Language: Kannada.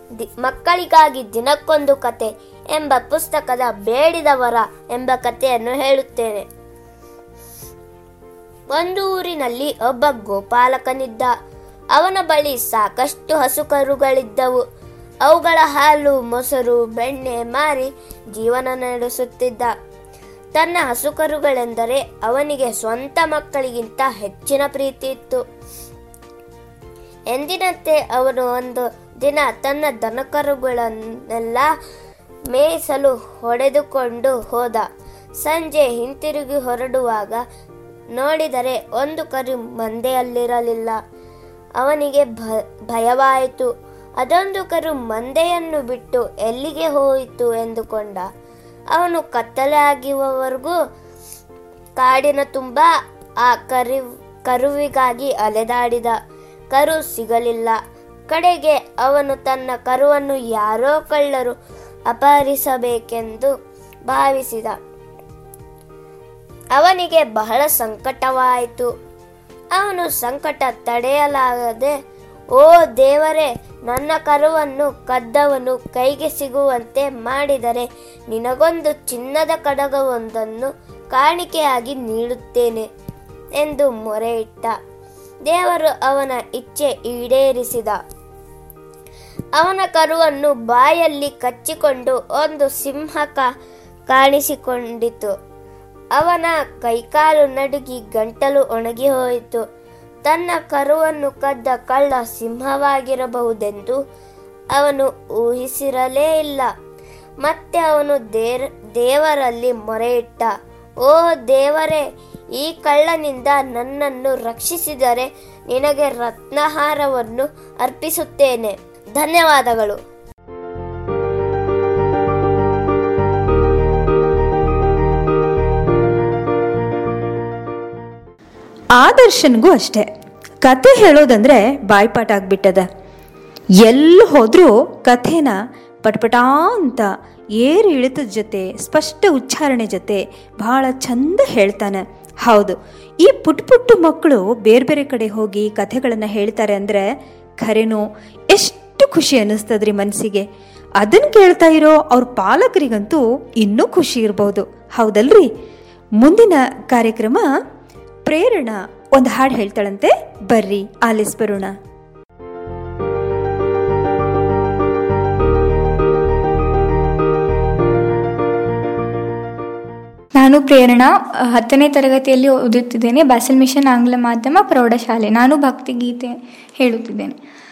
ದಿ- ಮಕ್ಕಳಿಗಾಗಿ ದಿನಕ್ಕೊಂದು ಕತೆ ಎಂಬ ಪುಸ್ತಕದ ಬೇಡಿದವರ ಎಂಬ ಕಥೆಯನ್ನು ಹೇಳುತ್ತೇನೆ ಒಂದು ಊರಿನಲ್ಲಿ ಒಬ್ಬ ಗೋಪಾಲಕನಿದ್ದ ಅವನ ಬಳಿ ಸಾಕಷ್ಟು ಹಸುಕರುಗಳಿದ್ದವು ಅವುಗಳ ಹಾಲು ಮೊಸರು ಬೆಣ್ಣೆ ಮಾರಿ ಜೀವನ ನಡೆಸುತ್ತಿದ್ದ ತನ್ನ ಹಸುಕರುಗಳೆಂದರೆ ಅವನಿಗೆ ಸ್ವಂತ ಮಕ್ಕಳಿಗಿಂತ ಹೆಚ್ಚಿನ ಪ್ರೀತಿ ಇತ್ತು ಎಂದಿನಂತೆ ಅವನು ಒಂದು ದಿನ ತನ್ನ ದನಕರುಗಳನ್ನೆಲ್ಲ ಮೇಯಿಸಲು ಹೊಡೆದುಕೊಂಡು ಹೋದ ಸಂಜೆ ಹಿಂತಿರುಗಿ ಹೊರಡುವಾಗ ನೋಡಿದರೆ ಒಂದು ಕರು ಮಂದೆಯಲ್ಲಿರಲಿಲ್ಲ ಅವನಿಗೆ ಭ ಭಯವಾಯಿತು ಅದೊಂದು ಕರು ಮಂದೆಯನ್ನು ಬಿಟ್ಟು ಎಲ್ಲಿಗೆ ಹೋಯಿತು ಎಂದುಕೊಂಡ ಅವನು ಕತ್ತಲೆ ಆಗಿರುವವರೆಗೂ ಕಾಡಿನ ತುಂಬ ಆ ಕರಿ ಕರುವಿಗಾಗಿ ಅಲೆದಾಡಿದ ಕರು ಸಿಗಲಿಲ್ಲ ಕಡೆಗೆ ಅವನು ತನ್ನ ಕರುವನ್ನು ಯಾರೋ ಕಳ್ಳರು ಅಪಹರಿಸಬೇಕೆಂದು ಭಾವಿಸಿದ ಅವನಿಗೆ ಬಹಳ ಸಂಕಟವಾಯಿತು ಅವನು ಸಂಕಟ ತಡೆಯಲಾಗದೆ ಓ ದೇವರೇ ನನ್ನ ಕರುವನ್ನು ಕದ್ದವನು ಕೈಗೆ ಸಿಗುವಂತೆ ಮಾಡಿದರೆ ನಿನಗೊಂದು ಚಿನ್ನದ ಕಡಗವೊಂದನ್ನು ಕಾಣಿಕೆಯಾಗಿ ನೀಡುತ್ತೇನೆ ಎಂದು ಮೊರೆಯಿಟ್ಟ ದೇವರು ಅವನ ಇಚ್ಛೆ ಈಡೇರಿಸಿದ ಅವನ ಕರುವನ್ನು ಬಾಯಲ್ಲಿ ಕಚ್ಚಿಕೊಂಡು ಒಂದು ಸಿಂಹ ಕಾ- ಕಾಣಿಸಿಕೊಂಡಿತು ಅವನ ಕೈಕಾಲು ನಡುಗಿ ಗಂಟಲು ಒಣಗಿ ಹೋಯಿತು ತನ್ನ ಕರುವನ್ನು ಕದ್ದ ಕಳ್ಳ ಸಿಂಹವಾಗಿರಬಹುದೆಂದು ಅವನು ಊಹಿಸಿರಲೇ ಇಲ್ಲ ಮತ್ತೆ ಅವನು ದೇರ್ ದೇವರಲ್ಲಿ ಮೊರೆಯಿಟ್ಟ ಓ ದೇವರೇ ಈ ಕಳ್ಳನಿಂದ ನನ್ನನ್ನು ರಕ್ಷಿಸಿದರೆ ನಿನಗೆ ರತ್ನಹಾರವನ್ನು ಅರ್ಪಿಸುತ್ತೇನೆ ಧನ್ಯವಾದಗಳು ಆದರ್ಶನ್ಗೂ ಅಷ್ಟೇ ಕತೆ ಹೇಳೋದಂದ್ರೆ ಬಾಯ್ಪಾಠ ಆಗ್ಬಿಟ್ಟದ ಎಲ್ಲಿ ಹೋದ್ರೂ ಕಥೆನ ಪಟ್ಪಟಾ ಅಂತ ಏರು ಇಳಿತದ ಜೊತೆ ಸ್ಪಷ್ಟ ಉಚ್ಚಾರಣೆ ಜೊತೆ ಬಹಳ ಚಂದ ಹೇಳ್ತಾನೆ ಹೌದು ಈ ಪುಟ್ ಪುಟ್ಟು ಮಕ್ಕಳು ಬೇರೆ ಬೇರೆ ಕಡೆ ಹೋಗಿ ಕಥೆಗಳನ್ನು ಹೇಳ್ತಾರೆ ಅಂದರೆ ಖರೇನೋ ಎಷ್ಟು ಖುಷಿ ಅನ್ನಿಸ್ತದ್ರಿ ಮನಸ್ಸಿಗೆ ಅದನ್ನು ಕೇಳ್ತಾ ಇರೋ ಅವ್ರ ಪಾಲಕರಿಗಂತೂ ಇನ್ನೂ ಖುಷಿ ಇರ್ಬೋದು ಹೌದಲ್ರಿ ಮುಂದಿನ ಕಾರ್ಯಕ್ರಮ ಪ್ರೇರಣಾ ಒಂದು ಹಾಡು ಹೇಳ್ತಾಳಂತೆ ಬರ್ರಿ ಆಲಿಸ್ ಬರೋಣ ನಾನು ಪ್ರೇರಣಾ ಅ, ಹತ್ತನೇ ತರಗತಿಯಲ್ಲಿ ಓದುತ್ತಿದ್ದೇನೆ ಬ್ಯಾಸಲ್ ಮಿಷನ್ ಆಂಗ್ಲ ಮಾಧ್ಯಮ ಪ್ರೌಢಶಾಲೆ ನಾನು ಭಕ್ತಿಗೀತೆ ಹೇಳುತ್ತಿದ್ದೇನೆ